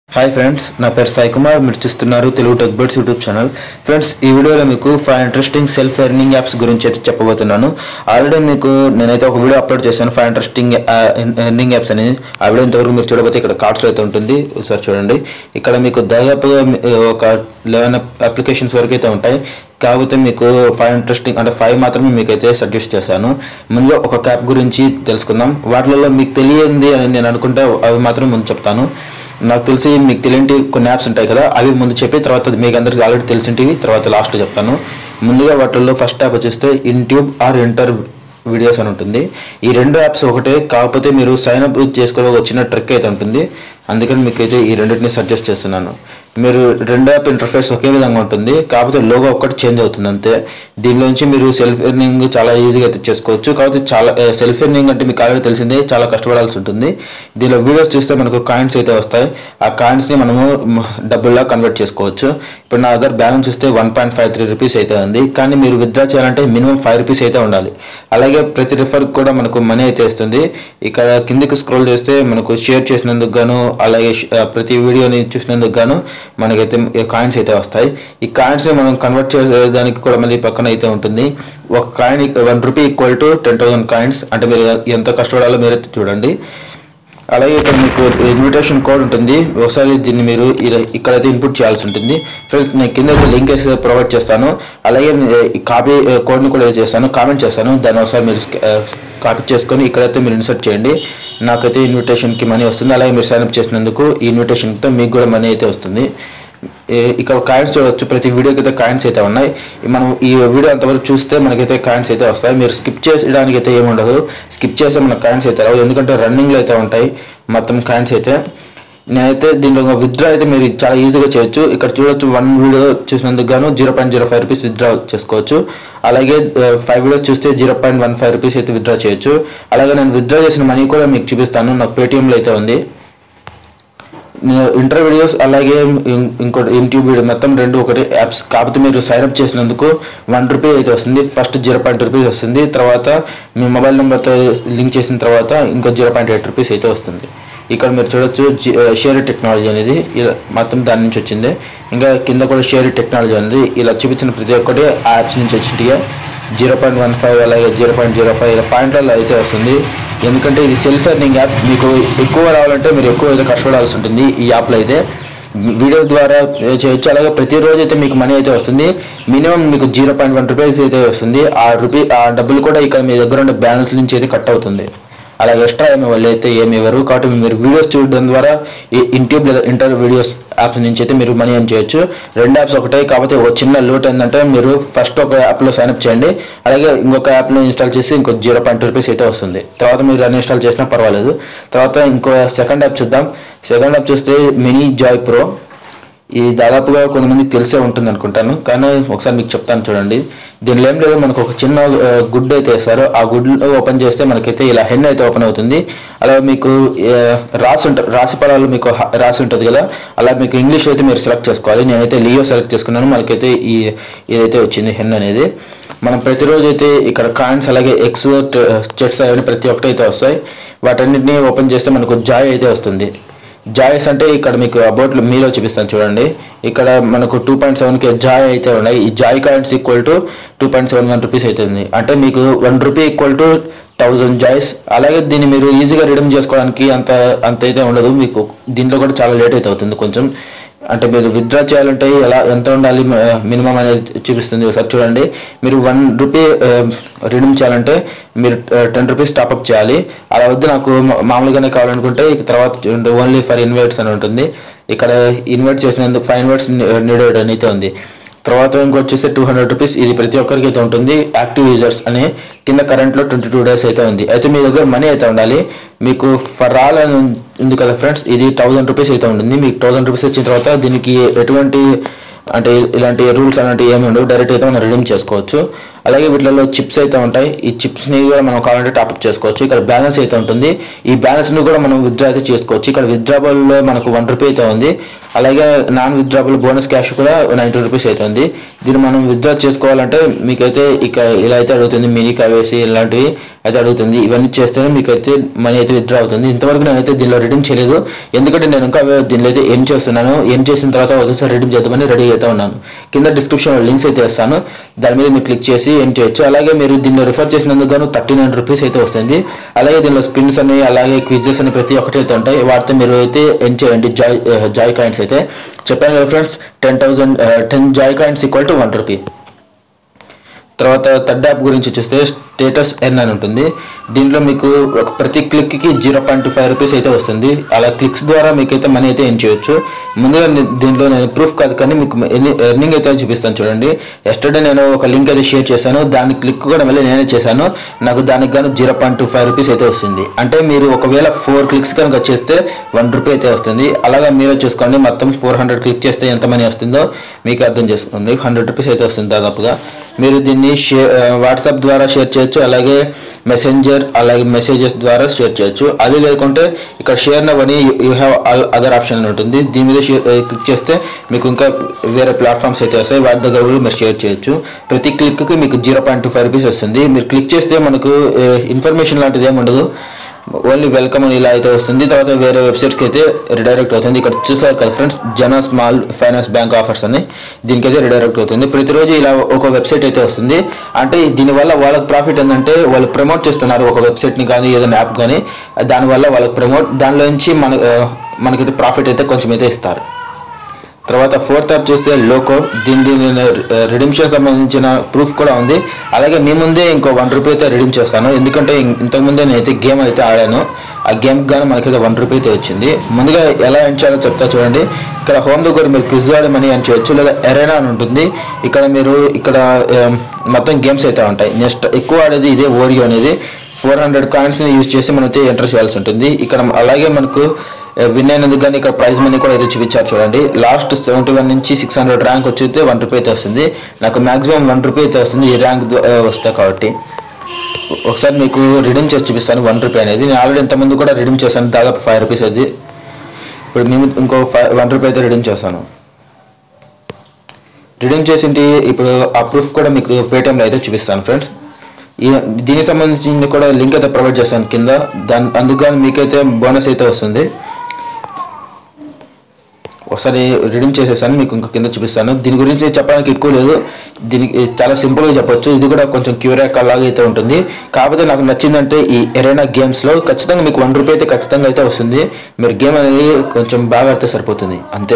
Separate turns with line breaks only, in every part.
hi friends నా పేరు సాయి కుమార్ మీరు చూస్తున్నారు Telugu tech birds YouTube channel friends ఈ వీడియోలో మీకు five interesting self earning apps గురించి అయితే చెప్పబోతున్నాను ఆల్రెడీ మీకు నేనైతే ఒక వీడియో అప్లోడ్ చేశాను ఫైవ్ ఇంట్రెస్టింగ్ ఎర్నింగ్ యాప్స్ అని ఆ వీడియో ఇంతవరకు మీరు చూడబోతే ఇక్కడ కార్డ్స్లో అయితే ఉంటుంది ఒకసారి చూడండి ఇక్కడ మీకు దాదాపుగా మీ- ఒక లెవెన్ అప్లికేషన్స్ వరకు అయితే ఉంటాయి కాకపోతే మీకు ఫైవ్ ఇంట్రెస్టింగ్ అంటే ఫైవ్ మాత్రమే మీకైతే సజెస్ట్ చేశాను ముందుగా ఒక క్యాప్ గురించి తెలుసుకుందాం వాటిలలో మీకు తెలియంది అని నేను అనుకుంటే అవి మాత్రం ముందు చెప్తాను నాకు తెలిసి మీకు తెలియంటి కొన్ని యాప్స్ ఉంటాయి కదా అవి ముందు చెప్పి తర్వాత మీకు అందరికి ఆల్రెడీ తెలిసింటివి తర్వాత లాస్ట్లో చెప్తాను ముందుగా వాటిల్లో ఫస్ట్ యాప్ వచ్చేస్తే ఇన్ట్యూబ్ ఆర్ ఇంటర్ వీడియోస్ అని ఉంటుంది ఈ రెండు యాప్స్ ఒకటే కాకపోతే మీరు సైన్ అప్ చేసుకోవడం వచ్చిన ట్రిక్ అయితే ఉంటుంది అందుకని మీకు అయితే ఈ రెండింటిని సజెస్ట్ చేస్తున్నాను మీరు రెండు యాప్ ఇంటర్ఫేస్ ఒకే విధంగా ఉంటుంది కాకపోతే లోగో ఒక్కటి చేంజ్ అవుతుంది అంతే దీనిలోంచి మీరు సెల్ఫ్ ఎర్నింగ్ చాలా ఈజీగా అయితే చేసుకోవచ్చు కాకపోతే చాలా సెల్ఫ్ ఎర్నింగ్ అంటే మీకు ఆల్రెడీ తెలిసిందే చాలా కష్టపడాల్సి ఉంటుంది దీనిలో వీడియోస్ చూస్తే మనకు కాయిన్స్ అయితే వస్తాయి ఆ కాయిన్స్ని మనము మ- డబ్బుల్లా కన్వర్ట్ చేసుకోవచ్చు ఇప్పుడు నా దగ్గర బ్యాలెన్స్ చూస్తే one point five three rupees అయితే ఉంది కానీ మీరు విత్డ్రా చేయాలంటే మినిమం ఫైవ్ రూపీస్ అయితే ఉండాలి అలాగే ప్రతి రిఫర్ కూడా మనకు మనీ అయితే వస్తుంది ఇక్కడ కిందికి స్క్రోల్ చేస్తే మనకు షేర్ చేసినందుకు గాను అలాగే ష- ఆ, ప్రతి వీడియోని చూసినందుకు గాను మనకైతే కాయిన్స్ అయితే వస్తాయి ఈ కాయిన్స్ని మనం కన్వర్ట్ చేసేదానికి కూడా మళ్ళీ పక్కన అయితే ఉంటుంది ఒక coin one rupee equal to ten thousand coins అంటే మీరు ఎంత కష్టపడాలో మీరైతే చూడండి అలాగే ఇక్కడ మీకు ఇన్విటేషన్ కోడ్ ఉంటుంది ఒకసారి దీన్ని మీరు ఇలా- ఇక్కడైతే ఇన్పుట్ చేయాల్సి ఉంటుంది ఫ్రెండ్స్ నేను కింద లింక్ అయితే ప్రొవైడ్ చేస్తాను అలాగే నే- ఈ కాపీ ఆ, కోడ్ని కూడా చేస్తాను కామెంట్ చేస్తాను దాన్ని ఒకసారి మీరు స్క- ఆ, కాపీ చేసుకొని ఇక్కడైతే మీరు ఇన్సర్ట్ చేయండి నాకైతే ఇన్విటేషన్కి మనీ వస్తుంది అలాగే మీరు సైన్అప్ చేసినందుకు ఈ ఇన్విటేషన్తో మీకు కూడా మనీ అయితే వస్తుంది ఏ- ఇక్కడ కాయిన్స్ చూడవచ్చు ప్రతి వీడియోకి అయితే కాయిన్స్ అయితే ఉన్నాయి మనం ఈ వీడియో అంతవరకు చూస్తే మనకైతే కాయిన్స్ అయితే వస్తాయి మీరు స్కిప్ చేసడానికి అయితే ఏమి ఉండదు స్కిప్ చేస్తే మనకు కాయిన్స్ అయితే రావు ఎందుకంటే రన్నింగ్లో అయితే ఉంటాయి మొత్తం కాయిన్స్ అయితే నేనైతే దీంట్లో విత్డ్రా అయితే మీరు చాలా ఈజీగా చేయొచ్చు ఇక్కడ చూడొచ్చు వన్ వీడియో చూసినందుకు గాను zero point zero five rupees withdraw చేసుకోవచ్చు అలాగే ఫైవ్ వీడియోస్ చూస్తే zero point one five rupees అయితే విత్డ్రా చేయొచ్చు అలాగే నేను విత్డ్రా చేసిన మనీ కూడా మీకు చూపిస్తాను నాకు పేటిఎంలో అయితే ఉంది ఇంటర్ వీడియోస్ అలాగే ఇం- ఇంకోటి యూట్యూబ్ వీడియో మొత్తం రెండు ఒకటి యాప్స్ కాకపోతే మీరు సైన్ అప్ చేసినందుకు వన్ రూపీ అయితే వస్తుంది ఫస్ట్ జీరో పాయింట్ రూపీస్ వస్తుంది తర్వాత మీ మొబైల్ నెంబర్తో లింక్ చేసిన తర్వాత ఇంకో జీరో పాయింట్ ఎయిట్ రూపీస్ అయితే వస్తుంది ఇక్కడ మీరు చూడొచ్చు జి- షేర్ టెక్నాలజీ అనేది ఇలా మొత్తం దాని నుంచి వచ్చింది ఇంకా కింద కూడా షేర్ టెక్నాలజీ అనేది ఇలా చూపించిన ప్రతి ఒక్కటి ఆ యాప్స్ నుంచి వచ్చింటిగా జీరో పాయింట్ వన్ ఫైవ్ అలాగే జీరో పాయింట్ జీరో ఫైవ్ ఇలా పాయింట్లలో అయితే వస్తుంది ఎందుకంటే ఇది సెల్ఫ్ ఎర్నింగ్ యాప్ మీకు ఎక్కువ రావాలంటే మీరు ఎక్కువ అయితే కష్టపడాల్సి ఉంటుంది ఈ యాప్లో అయితే వీడియోస్ ద్వారా చేయొచ్చు అలాగే ప్రతిరోజు అయితే మీకు మనీ అయితే వస్తుంది మినిమం మీకు జీరో పాయింట్ వన్ రూపీస్ అయితే వస్తుంది ఆ రూపీ ఆ డబ్బులు కూడా ఇక్కడ మీ దగ్గర ఉండే బ్యాలెన్స్ నుంచి అయితే కట్ అవుతుంది అలాగే ఎక్స్ట్రా ఏమి వాళ్ళు అయితే ఏమి ఇవ్వరు కాబట్టి మీరు వీడియోస్ చూడడం ద్వారా ఈ యూట్యూబ్ లేదా ఇంటర్ వీడియోస్ యాప్స్ నుంచి అయితే మీరు మనీ ఏం చేయొచ్చు రెండు యాప్స్ ఒకటే కాకపోతే ఒక చిన్న లోట్ ఏంటంటే మీరు ఫస్ట్ ఒక యాప్లో సైన్అప్ చేయండి అలాగే ఇంకొక యాప్లో ఇన్స్టాల్ చేసి ఇంకో జీరో పాయింట్ రూపీస్ అయితే వస్తుంది తర్వాత మీరు అన్ఇన్స్టాల్ చేసినా పర్వాలేదు తర్వాత ఇంకో సెకండ్ యాప్ చూద్దాం సెకండ్ యాప్ చూస్తే మినీ జాయ్ ప్రో ఇది దాదాపుగా కొంతమందికి తెలిసే ఉంటుంది అనుకుంటాను కానీ ఒకసారి మీకు చెప్తాను చూడండి దీనిలో ఏం లేదు మనకు ఒక చిన్న ఆ, గుడ్ అయితే వేస్తారు ఆ గుడ్ ఓపెన్ చేస్తే మనకైతే ఇలా హెన్ అయితే ఓపెన్ అవుతుంది అలా మీకు ఆ, రాసి ఉంటుంది రాసి పదాలు మీకు హ- రాసి ఉంటుంది కదా అలా మీకు ఇంగ్లీష్ అయితే మీరు సెలెక్ట్ చేసుకోవాలి నేనైతే లియో సెలెక్ట్ చేసుకున్నాను మనకైతే ఈ ఇదైతే వచ్చింది హెన్ అనేది మనం ప్రతిరోజు అయితే ఇక్కడ కాయిన్స్ అలాగే ఎక్స్ చెట్స్ అవన్నీ ప్రతి ఒక్కటి అయితే వస్తాయి వాటన్నిటిని ఓపెన్ చేస్తే మనకు జాయ్ అయితే వస్తుంది జాయ్స్ అంటే ఇక్కడ మీకు అబౌట్లో మీలో చూపిస్తాను చూడండి ఇక్కడ మనకు టూ పాయింట్ సెవెన్కి జాయ్ అయితే ఉన్నాయి ఈ joy coins equal to two point seven one rupees అవుతుంది అంటే మీకు one rupee equal to thousand joys అలాగే దీన్ని మీరు ఈజీగా రిడీమ్ చేసుకోవడానికి అంత అంత అయితే ఉండదు మీకు దీంట్లో కూడా చాలా లేట్ అయితే అవుతుంది కొంచెం అంటే మీరు విత్డ్రా చేయాలంటే ఎలా ఎంత ఉండాలి మినిమం అనేది చూపిస్తుంది ఒకసారి చూడండి మీరు వన్ రూపీ రిడీమ్ చేయాలంటే మీరు టెన్ రూపీస్ టాప్అప్ చేయాలి అలా వద్దు నాకు మా- మామూలుగానే కావాలనుకుంటే ఇక తర్వాత చూడండి ఓన్లీ ఫర్ ఇన్వైట్స్ అని ఉంటుంది ఇక్కడ ఇన్వైట్ చేసినందుకు ఫైవ్ ఇన్వైట్స్ నీడెడ్ అని అయితే ఉంది తర్వాత ఇంకోటి చూస్తే టూ హండ్రెడ్ రూపీస్ ఇది ప్రతి ఒక్కరికి అయితే ఉంటుంది యాక్టివ్ యూజర్స్ అని కింద కరెంట్లో ట్వంటీ టూ డేస్ అయితే ఉంది అయితే మీ దగ్గర మనీ అయితే ఉండాలి మీకు ఫర్ ఆల్ అని ఉంది కదా ఫ్రెండ్స్ ఇది థౌసండ్ రూపీస్ అయితే ఉంటుంది మీకు థౌసండ్ రూపీస్ ఇచ్చిన తర్వాత దీనికి ఎటువంటి అంటే ఇలాంటి రూల్స్ అలాంటివి ఏమి ఉండవు డైరెక్ట్ అయితే మనం రిడీమ్ చేసుకోవచ్చు అలాగే వీటిలో చిప్స్ అయితే ఉంటాయి ఈ చిప్స్ని కూడా మనం కావాలంటే టాప్అప్ చేసుకోవచ్చు ఇక్కడ బ్యాలెన్స్ అయితే ఉంటుంది ఈ బ్యాలెన్స్ని కూడా మనం విత్డ్రా అయితే చేసుకోవచ్చు ఇక్కడ విత్డ్రాబుల్లో మనకు వన్ రూపీ అయితే ఉంది అలాగే నాన్ విత్డ్రాబుల్ బోనస్ క్యాష్ కూడా నైంటీ రూపీస్ అయితే ఉంది దీన్ని మనం విత్డ్రా చేసుకోవాలంటే మీకైతే ఇక ఇలా అయితే అడుగుతుంది మినీ కవేసి ఇలాంటివి అయితే అడుగుతుంది ఇవన్నీ చేస్తేనే మీకైతే మనీ అయితే విత్డ్రా అవుతుంది ఇంతవరకు నేనైతే దీనిలో రిడీమ్ చేయలేదు ఎందుకంటే నేను ఇంకా దీనిలో అయితే ఎన్ చేస్తున్నాను ఎన్ చేసిన తర్వాత ఒకసారి రిడీమ్ చేద్దామని రెడీ అయితే ఉన్నాను కింద డిస్క్రిప్షన్లో లింక్స్ అయితే ఇస్తాను దాని మీద మీరు క్లిక్ చేసి ఎన్ చేయొచ్చు అలాగే మీరు దీన్ని రిఫర్ చేసినందుకు గాను థర్టీ నైన్ రూపీస్ అయితే వస్తుంది అలాగే దీనిలో స్పిన్స్ అని అలాగే క్విజెస్ అని ప్రతి ఒక్కటి అయితే ఉంటాయి వాటితో మీరు అయితే ఎన్ చేయండి జాయ్ జాయ్ కాయిన్స్ అయితే చెప్పాను కదా friends ten thousand ten joy coins equal to one rupee తర్వాత థర్డ్ యాప్ గురించి చూస్తే స్టేటస్ ఎన్ అని ఉంటుంది దీంట్లో మీకు ఒక ప్రతి క్లిక్కి జీరో పాయింట్ ఫైవ్ రూపీస్ అయితే వస్తుంది అలా క్లిక్స్ ద్వారా మీకైతే మనీ అయితే ఏం చేయొచ్చు ముందుగా నే- దీంట్లో నేను ప్రూఫ్ కాదు కానీ మీకు ఎన్ని ఎర్నింగ్ అయితే చూపిస్తాను చూడండి ఎస్టర్డే నేను ఒక లింక్ అయితే షేర్ చేశాను దాని క్లిక్ కూడా మళ్ళీ నేనే చేశాను నాకు దానికి గాను zero point two five rupees అయితే వస్తుంది అంటే మీరు ఒకవేళ ఫోర్ క్లిక్స్ కనుక చేస్తే వన్ రూపీ అయితే వస్తుంది అలాగా మీరే చూసుకోండి మొత్తం ఫోర్ హండ్రెడ్ క్లిక్ చేస్తే ఎంత మనీ వస్తుందో మీకు అర్థం చేసుకోండి హండ్రెడ్ రూపీస్ అయితే వస్తుంది దాదాపుగా మీరు దీన్ని షేర్ వాట్సాప్ ద్వారా షేర్ చేయొచ్చు అలాగే మెసెంజర్ అలాగే మెసేజెస్ ద్వారా షేర్ చేయొచ్చు అది లేకుంటే ఇక్కడ షేర్ నవ్వని you have all other option అని ఉంటుంది దీని మీద షేర్ క్లిక్ చేస్తే మీకు ఇంకా వేరే ప్లాట్ఫామ్స్ అయితే వస్తాయి వాటి దగ్గర కూడా మీరు షేర్ చేయొచ్చు ప్రతి క్లిక్కి మీకు zero point two five rupees వస్తుంది మీరు క్లిక్ చేస్తే మనకు ఇన్ఫర్మేషన్ లాంటిది ఏమి ఉండదు ఓన్లీ వెల్కమ్ అని ఇలా అయితే వస్తుంది తర్వాత వేరే వెబ్సైట్స్కి అయితే రిడైరెక్ట్ అవుతుంది ఇక్కడ చూసారు కదా ఫ్రెండ్స్ జన స్మాల్ ఫైనాన్స్ బ్యాంక్ ఆఫర్స్ అని దీనికైతే రిడైరెక్ట్ అవుతుంది ప్రతిరోజు ఇలా ఒక వెబ్సైట్ అయితే వస్తుంది అంటే దీనివల్ల వాళ్ళకి ప్రాఫిట్ ఏంటంటే వాళ్ళు ప్రమోట్ చేస్తున్నారు ఒక వెబ్సైట్ని కానీ ఏదైనా యాప్ కానీ దానివల్ల వాళ్ళకి ప్రమోట్ దానిలో నుంచి మన ఆ, మనకైతే ప్రాఫిట్ అయితే కొంచెం అయితే ఇస్తారు తర్వాత ఫోర్త్ యాప్ చూస్తే లోకో దీని దీని రిడిమ్షన్ సంబంధించిన ప్రూఫ్ కూడా ఉంది అలాగే మీ ముందే ఇంకో వన్ రూపీ అయితే రిడీమ్ చేస్తాను ఎందుకంటే ఇం- ఇంతకుముందే నేనైతే గేమ్ అయితే ఆడాను ఆ గేమ్ కానీ మనకైతే వన్ రూపీ అయితే వచ్చింది ముందుగా ఎలా ఎంచాలో చెప్తా చూడండి ఇక్కడ హోమ్ దగ్గర మీరు క్విజ్ మనీ అని చేయొచ్చు లేదా ఎరైనా అని ఉంటుంది ఇక్కడ మీరు ఇక్కడ ఏం, మొత్తం గేమ్స్ అయితే ఉంటాయి నెక్స్ట్ ఎక్కువ ఆడేది ఇదే ఓరియో అనేది ఫోర్ హండ్రెడ్ కాయిన్స్ని యూజ్ చేసి మనైతే ఎంటర్ చేయాల్సి ఉంటుంది ఇక్కడ అలాగే మనకు విన్ అయినందుకు కానీ ఇక్కడ ప్రైజ్ మనీ కూడా అయితే చూపించారు చూడండి లాస్ట్ సెవెంటీ వన్ నుంచి సిక్స్ హండ్రెడ్ ర్యాంక్ వచ్చి వన్ రూపీ అయితే వస్తుంది నాకు మాక్సిమం వన్ రూపీ అయితే వస్తుంది ఈ ర్యాంక్ వస్తాయి కాబట్టి ఒకసారి మీకు రిడీమ్ చేసి చూపిస్తాను వన్ రూపీ అనేది నేను ఆల్రెడీ ఇంతకుముందు కూడా రిడీమ్ చేశాను దాదాపు ఫైవ్ రూపీస్ అది ఇప్పుడు మేము ఇంకో ఫైవ్ వన్ రూపీ అయితే రిడీమ్ చేస్తాను రిడీమ్ చేసింటి ఇప్పుడు ఆ ప్రూఫ్ కూడా మీకు పేటిఎంలో అయితే చూపిస్తాను ఫ్రెండ్స్ ఈ దీనికి సంబంధించి కూడా లింక్ అయితే ప్రొవైడ్ చేస్తాను కింద దాని అందుకని మీకైతే బోనస్ అయితే వస్తుంది ఒకసారి రిడీమ్ చేసేసాను మీకు ఇంకా కింద చూపిస్తాను దీని గురించి చెప్పడానికి ఎక్కువ లేదు దీనికి చాలా సింపుల్గా చెప్పొచ్చు ఇది కూడా కొంచెం క్యూరియాక్ అలాగే అయితే ఉంటుంది కాకపోతే నాకు నచ్చిందంటే ఈ ఎరైనా గేమ్స్లో ఖచ్చితంగా మీకు వన్ రూపీ అయితే ఖచ్చితంగా అయితే వస్తుంది మీరు గేమ్ అనేది కొంచెం బాగా ఆడితే సరిపోతుంది అంతే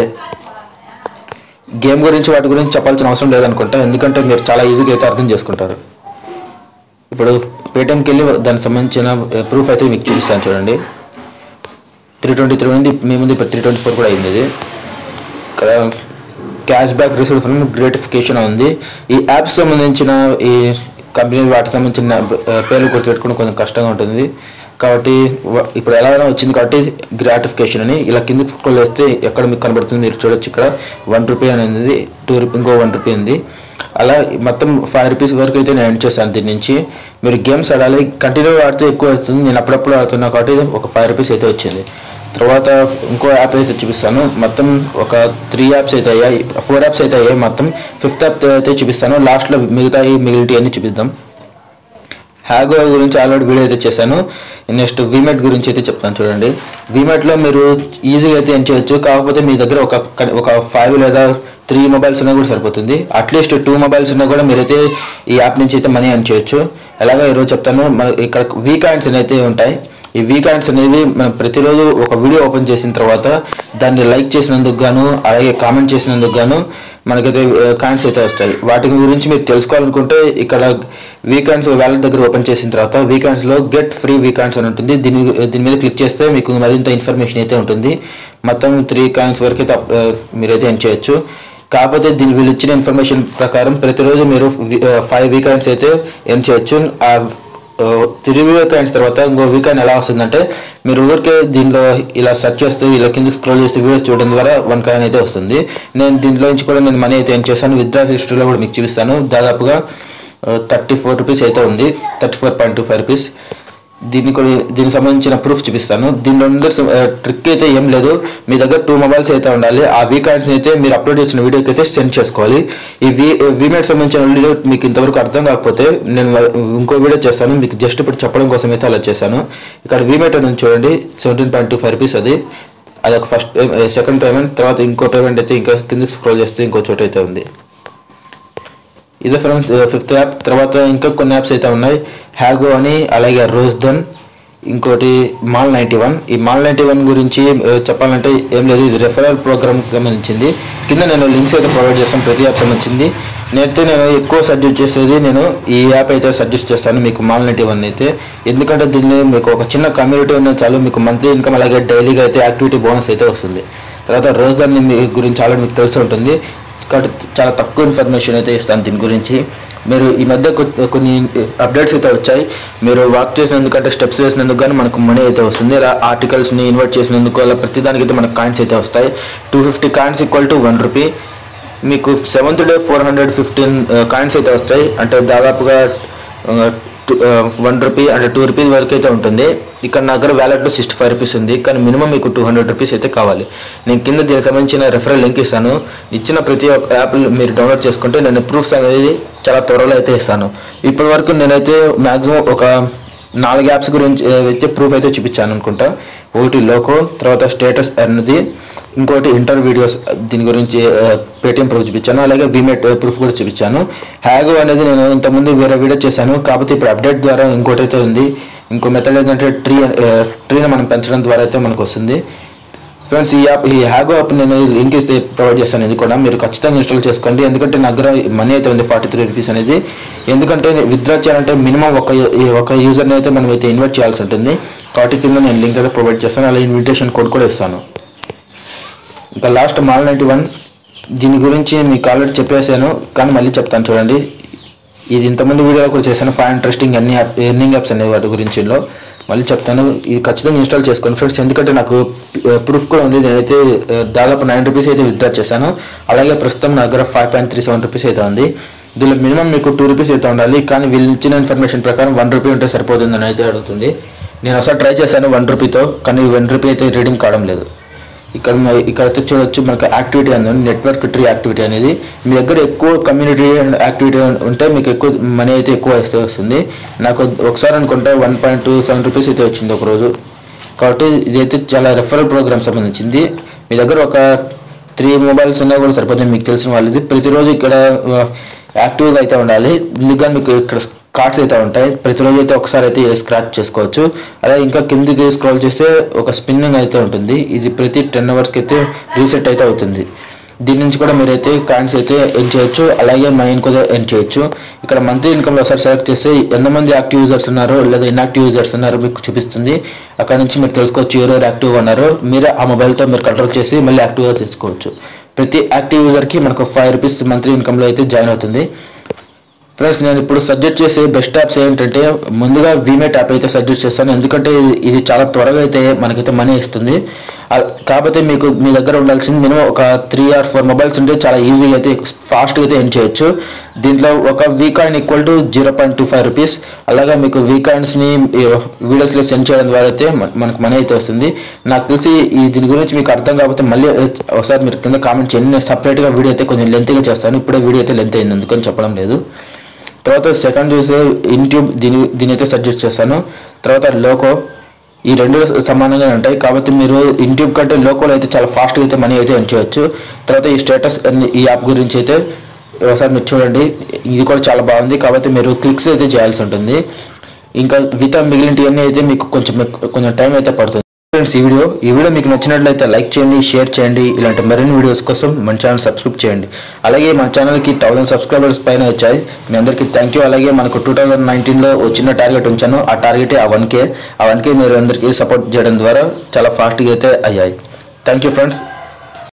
గేమ్ గురించి వాటి గురించి చెప్పాల్సిన అవసరం లేదనుకుంటా ఎందుకంటే మీరు చాలా ఈజీగా అయితే అర్థం చేసుకుంటారు ఇప్పుడు పేటిఎంకి వెళ్ళి దానికి సంబంధించిన ప్రూఫ్ అయితే మీకు చూపిస్తాను చూడండి త్రీ ట్వంటీ త్రీ ఉంది మీ ముందు ఇప్పుడు త్రీ ట్వంటీ ఫోర్ కూడా అయింది ఇది ఇక్కడ cash back receive from gratification ఉంది ఈ యాప్స్ సంబంధించిన ఈ కంపెనీ వాటికి సంబంధించిన ఆ, పేర్లు గుర్తుపెట్టుకోవడం కొంచెం కష్టంగా ఉంటుంది కాబట్టి వ- ఇప్పుడు ఎలాగైనా వచ్చింది కాబట్టి గ్రాటిఫికేషన్ అని ఇలా కిందకి స్క్రోల్ చేస్తే ఎక్కడ మీకు కనబడుతుంది మీరు చూడొచ్చు ఇక్కడ వన్ రూపీ అనేది టూ రూపీ ఇంకో వన్ రూపీ ఉంది అలా మొత్తం ఫైవ్ రూపీస్ వరకు అయితే నేను ఎండ్ చేశాను దీని నుంచి మీరు గేమ్స్ ఆడాలి కంటిన్యూ ఆడితే ఎక్కువ వస్తుంది నేను అప్పుడప్పుడు ఆడుతున్నా కాబట్టి ఒక ఫైవ్ రూపీస్ అయితే వచ్చింది తర్వాత ఇంకో యాప్ అయితే చూపిస్తాను మొత్తం ఒక త్రీ యాప్స్ అయితే అయ్యాయి ఫోర్ యాప్స్ అయితే అయ్యాయి మొత్తం ఫిఫ్త్ యాప్ అయితే చూపిస్తాను లాస్ట్లో మిగతాయి మిగిలిటి అన్ని చూపిద్దాం హ్యాగో గురించి ఆల్రెడీ వీడియో అయితే చేశాను నెక్స్ట్ వీమెట్ గురించి అయితే చెప్తాను చూడండి వీమెట్లో మీరు ఈజీగా అయితే ఏం చేయొచ్చు కాకపోతే మీ దగ్గర ఒక ఒక ఫైవ్ లేదా త్రీ మొబైల్స్ ఉన్నా కూడా సరిపోతుంది అట్లీస్ట్ టూ మొబైల్స్ ఉన్నా కూడా మీరైతే ఈ యాప్ నుంచి అయితే మనీ అని చేయొచ్చు ఎలాగో ఈరోజు చెప్తాను మన ఇక్కడ వీ కాయిన్స్ అయితే ఉంటాయి ఈ వీ కాయిన్స్ అనేవి మనం ప్రతిరోజు ఒక వీడియో ఓపెన్ చేసిన తర్వాత దాన్ని లైక్ చేసినందుకు గాను అలాగే కామెంట్ చేసినందుకు గాను మనకైతే కాయిన్స్ అయితే వస్తాయి వాటి గురించి మీరు తెలుసుకోవాలనుకుంటే ఇక్కడ వీకెండ్స్ వ్యాలెట్ దగ్గర ఓపెన్ చేసిన తర్వాత వీకెండ్స్లో గెట్ ఫ్రీ వీకెండ్స్ అని ఉంటుంది దీని దీని మీద క్లిక్ చేస్తే మీకు మరింత ఇన్ఫర్మేషన్ అయితే ఉంటుంది మొత్తం త్రీ కాయిన్స్ వరకు అయితే అప్- ఆ, మీరైతే ఎన్ చేయొచ్చు కాకపోతే దీని వీళ్ళు ఇచ్చిన ఇన్ఫర్మేషన్ ప్రకారం ప్రతిరోజు మీరు ఫైవ్ వీకెండ్స్ అయితే ఎన్ చేయొచ్చు ఆ త్రీ వీకెండ్స్ తర్వాత ఇంకో వీకెండ్ ఎలా వస్తుందంటే మీరు ఊరికే దీనిలో ఇలా సెర్చ్ చేస్తూ ఇలా కింద స్క్రోల్ చేస్తూ వీడియోస్ చూడడం ద్వారా వన్ కాయిన్ అయితే వస్తుంది నేను దీంట్లో నుంచి కూడా నేను మనీ అయితే ఏం చేశాను విత్డ్రా హిస్టరీలో కూడా మీకు చూపిస్తాను దాదాపుగా థర్టీ ఫోర్ రూపీస్ అయితే ఉంది thirty four point two five rupees దీన్ని కూడా దీనికి సంబంధించిన ప్రూఫ్ చూపిస్తాను దీనిలో ఉండే ట్రిక్ అయితే ఏం లేదు మీ దగ్గర టూ మొబైల్స్ అయితే ఉండాలి ఆ వీ కాయిన్స్ అయితే మీరు అప్లోడ్ చేసిన వీడియోకి అయితే సెండ్ చేసుకోవాలి ఈ వీ వీమేట్ సంబంధించిన వీడియో మీకు ఇంతవరకు అర్థం కాకపోతే నేను ఇంకో వీడియో చేస్తాను మీకు జస్ట్ ఇప్పుడు చెప్పడం కోసం అయితే అలా చేశాను ఇక్కడ వీమేట్ అని చూడండి seventeen point two five rupees అది అది ఒక ఫస్ట్ సెకండ్ పేమెంట్ తర్వాత ఇంకో పేమెంట్ అయితే ఇంకా కిందకి స్క్రోల్ చేస్తే ఇంకో చోట అయితే ఉంది ఇదే ఫ్రెండ్స్ ఫిఫ్త్ యాప్ తర్వాత ఇంకా కొన్ని యాప్స్ అయితే ఉన్నాయి హ్యాగో అని అలాగే రోజ్ దన్ ఇంకోటి మాల్ నైంటీ వన్ ఈ మాల్ నైంటీ వన్ గురించి ఆ, చెప్పాలంటే ఏం లేదు ఇది రెఫరల్ ప్రోగ్రామ్కి సంబంధించింది కింద నేను లింక్స్ అయితే ప్రొవైడ్ చేస్తాను ప్రతి యాప్ సంబంధించింది నేనైతే నేను ఎక్కువ సజెస్ట్ చేసేది నేను ఈ యాప్ అయితే సజెస్ట్ చేస్తాను మీకు మాల్ నైంటీ వన్ అయితే ఎందుకంటే దీన్ని మీకు ఒక చిన్న కమ్యూనిటీ ఉన్న చాలు మీకు మంత్లీ ఇన్కమ్ అలాగే డైలీగా అయితే యాక్టివిటీ బోనస్ అయితే వస్తుంది తర్వాత రోజ్ దాన్ని మీ గురించి ఆల్రెడీ మీకు తెలిసి ఉంటుంది కాబట్టి చాలా తక్కువ ఇన్ఫర్మేషన్ అయితే ఇస్తాను దీని గురించి మీరు ఈ మధ్య కొ- కొన్ని అప్డేట్స్ అయితే వచ్చాయి మీరు వాక్ చేసినందుకు అంటే స్టెప్స్ వేసినందుకు కానీ మనకు మనీ అయితే వస్తుంది ఇలా ఆర్టికల్స్ని ఇన్వర్ట్ చేసినందుకు అలా ప్రతిదానికి అయితే మనకు కాయిన్స్ అయితే వస్తాయి two fifty coins equal to one rupee మీకు seventh day four hundred fifteen coins అయితే వస్తాయి అంటే దాదాపుగా వన్ రూపీ అంటే టూ రూపీస్ వరకు అయితే ఉంటుంది ఇక్కడ నా దగ్గర వ్యాలెట్లో సిక్స్టీ ఫైవ్ రూపీస్ ఉంది కానీ మినిమం మీకు టూ హండ్రెడ్ రూపీస్ అయితే కావాలి నేను కింద దీనికి సంబంధించిన రెఫరల్ లింక్ ఇస్తాను ఇచ్చిన ప్రతి ఒక్క యాప్ మీరు డౌన్లోడ్ చేసుకుంటే నేను ప్రూఫ్స్ అనేది చాలా త్వరలో అయితే ఇస్తాను ఇప్పటి వరకు నేనైతే మ్యాక్సిమం ఒక నాలుగు యాప్స్ గురించి ఆ, అయితే ప్రూఫ్ అయితే చూపించాను అనుకుంటా ఒకటి లోకో తర్వాత స్టేటస్ అన్నది ఇంకోటి ఇంటర్ వీడియోస్ దీని గురించి పేటిఎం ప్రూఫ్ చూపించాను అలాగే విమెట్ ప్రూఫ్ కూడా చూపించాను హ్యాగో అనేది నేను ఇంతకుముందు వేరే వీడియో చేశాను కాకపోతే ఇప్పుడు అప్డేట్ ద్వారా ఇంకోటి అయితే ఉంది ఇంకో మెథడ్ ఏంటంటే ట్రీ ట్రీని మనం పెంచడం ద్వారా అయితే మనకు వస్తుంది ఫ్రెండ్స్ ఈ యాప్ ఈ హ్యాగో యాప్ నేను లింక్ అయితే ప్రొవైడ్ చేస్తాను ఇది కూడా మీరు ఖచ్చితంగా ఇన్స్టాల్ చేసుకోండి ఎందుకంటే నా దగ్గర మనీ అయితే ఉంది ఫార్టీ త్రీ రూపీస్ అనేది ఎందుకంటే విత్డ్రా చేయాలంటే మినిమం ఒక ఈ ఒక యూజర్ని అయితే మనం అయితే ఇన్వైట్ చేయాల్సి ఉంటుంది కాబట్టి కింద నేను లింక్ అయితే ప్రొవైడ్ చేస్తాను అలాగే ఇన్విటేషన్ కోడ్ కూడా ఇస్తాను ఇంకా లాస్ట్ మాల్ నైంటీ వన్ దీని గురించి మీకు ఆల్రెడీ చెప్పేశాను కానీ మళ్ళీ చెప్తాను చూడండి ఇది ఇంతకుముందు వీడియోలో కూడా చేశాను ఫైవ్ ఇంట్రెస్టింగ్ అన్ని యాప్ ఎర్నింగ్ యాప్స్ అనే వాటి గురించిలో మళ్ళీ చెప్తాను ఇది ఖచ్చితంగా ఇన్స్టాల్ చేసుకోండి ఫ్రెండ్స్ ఎందుకంటే నాకు ప్రూఫ్ కూడా ఉంది నేనైతే ఆ, దాదాపు నైన్ రూపీస్ అయితే విత్డ్రా చేశాను అలాగే ప్రస్తుతం నా దగ్గర five point three seven rupees అయితే ఉంది దీనిలో మినిమం మీకు టూ రూపీస్ అయితే ఉండాలి కానీ వీళ్ళు ఇచ్చిన ఇన్ఫర్మేషన్ ప్రకారం వన్ రూపీ ఉంటే సరిపోతుందని అయితే అడుగుతుంది నేను ఒకసారి ట్రై చేశాను వన్ రూపీతో కానీ వన్ రూపీ అయితే రీడింగ్ కావడం లేదు ఇక్కడ మ- ఇక్కడ అయితే చూడొచ్చు మనకు యాక్టివిటీ అనేది నెట్వర్క్ ట్రీ యాక్టివిటీ అనేది మీ దగ్గర ఎక్కువ కమ్యూనిటీ యాక్టివిటీ ఉంటే మీకు ఎక్కువ మనీ అయితే ఎక్కువ వస్తే వస్తుంది నాకు ఒకసారి అనుకుంటే one point two seven rupees అయితే వచ్చింది ఒక రోజు కాబట్టి ఇదైతే చాలా రెఫరల్ ప్రోగ్రామ్ సంబంధించింది మీ దగ్గర ఒక త్రీ మొబైల్స్ ఉన్నా కూడా సరిపోతుంది మీకు తెలిసిన వాళ్ళది ప్రతిరోజు ఇక్కడ ఆ, యాక్టివ్గా అయితే ఉండాలి ఎందుకని మీకు ఇక్కడ కార్డ్స్ అయితే ఉంటాయి ప్రతిరోజు అయితే ఒకసారి అయితే స్క్రాచ్ చేసుకోవచ్చు అలాగే ఇంకా కిందికి స్క్రోల్ చేస్తే ఒక స్పిన్నింగ్ అయితే ఉంటుంది ఇది ప్రతి టెన్ అవర్స్కి అయితే రీసెట్ అయితే అవుతుంది దీని నుంచి కూడా మీరైతే కాయిన్స్ అయితే ఎన్ చేయొచ్చు అలాగే మైన్ కూడా ఎన్ చేయొచ్చు ఇక్కడ మంత్లీ ఇన్కమ్లో ఒకసారి సెలెక్ట్ చేస్తే ఎంతమంది యాక్టివ్ యూజర్స్ ఉన్నారో లేదా ఇన్యాక్టివ్ యూజర్స్ ఉన్నారో మీకు చూపిస్తుంది అక్కడ నుంచి మీరు తెలుసుకోవచ్చు ఎవరెవరు యాక్టివ్గా ఉన్నారో మీరే ఆ మొబైల్తో మీరు కంట్రోల్ చేసి మళ్ళీ యాక్టివ్గా చేసుకోవచ్చు ప్రతి యాక్టివ్ యూజర్కి మనకు ఫైవ్ రూపీస్ మంత్లీ ఇన్కమ్లో అయితే జాయిన్ అవుతుంది ఫ్రెండ్స్ నేను ఇప్పుడు సజెస్ట్ చేసే బెస్ట్ యాప్స్ ఏంటంటే ముందుగా వీమేట్ యాప్ అయితే సజెస్ట్ చేస్తాను ఎందుకంటే ఇది- ఇది చాలా త్వరగా అయితే మనకైతే మనీ ఇస్తుంది ఆ, కాకపోతే మీకు మీ దగ్గర ఉండాల్సింది మినిమం ఒక త్రీ ఆర్ ఫోర్ మొబైల్స్ ఉంటే చాలా ఈజీగా అయితే ఫాస్ట్గా అయితే ఎన్ చేయొచ్చు దీంట్లో ఒక V coin equal to zero point two five rupees అలాగే మీకు వీ కాయిన్స్ని వీడియోస్లో సెండ్ చేయడం ద్వారా అయితే మన- మనకు మనీ అయితే వస్తుంది నాకు తెలిసి ఈ దీని గురించి మీకు అర్థం కాకపోతే మళ్ళీ ఒకసారి మీరు కింద కామెంట్ చేయండి నేను సపరేట్గా వీడియో అయితే కొంచెం లెంత్గా చేస్తాను ఇప్పుడే వీడియో అయితే లెంత్ అయింది అందుకని చెప్పడం లేదు తర్వాత సెకండ్ చూస్తే ఇన్ట్యూబ్ దీని దీని అయితే సజెస్ట్ చేస్తాను తర్వాత లోకో ఈ రెండు సమానంగా ఉంటాయి కాబట్టి మీరు ఇన్ట్యూబ్ కంటే లోకోలో అయితే చాలా ఫాస్ట్గా అయితే మనీ అయితే ఎర్న్ చేయొచ్చు తర్వాత ఈ స్టేటస్ అన్ని- ఈ యాప్ గురించి అయితే ఒకసారి మీరు చూడండి ఇది కూడా చాలా బాగుంది కాబట్టి మీరు క్లిక్స్ అయితే చేయాల్సి ఉంటుంది ఇంకా మిగతా మిగిలినవన్నీ అయితే మీకు కొంచెం ఎక్కు- కొంచెం టైం అయితే పడుతుంది ఫ్రెండ్స్ ఈ వీడియో ఈ వీడియో మీకు నచ్చినట్లయితే లైక్ చేయండి షేర్ చేయండి ఇలాంటి మరిన్ని వీడియోస్ కోసం మన ఛానల్ సబ్స్క్రైబ్ చేయండి అలాగే మన ఛానల్కి థౌసండ్ సబ్స్క్రైబర్స్ పైన వచ్చాయి మీ అందరికీ థ్యాంక్ యూ అలాగే మనకు టూ థౌజండ్ నైన్టీన్లో చిన్న టార్గెట్ ఉంచాను ఆ టార్గెట్ ఆ వన్ కే ఆ వన్ కే మీరు అందరికీ సపోర్ట్ చేయడం ద్వారా చాలా ఫాస్ట్గా అయితే అయ్యాయి థ్యాంక్ యూ ఫ్రెండ్స్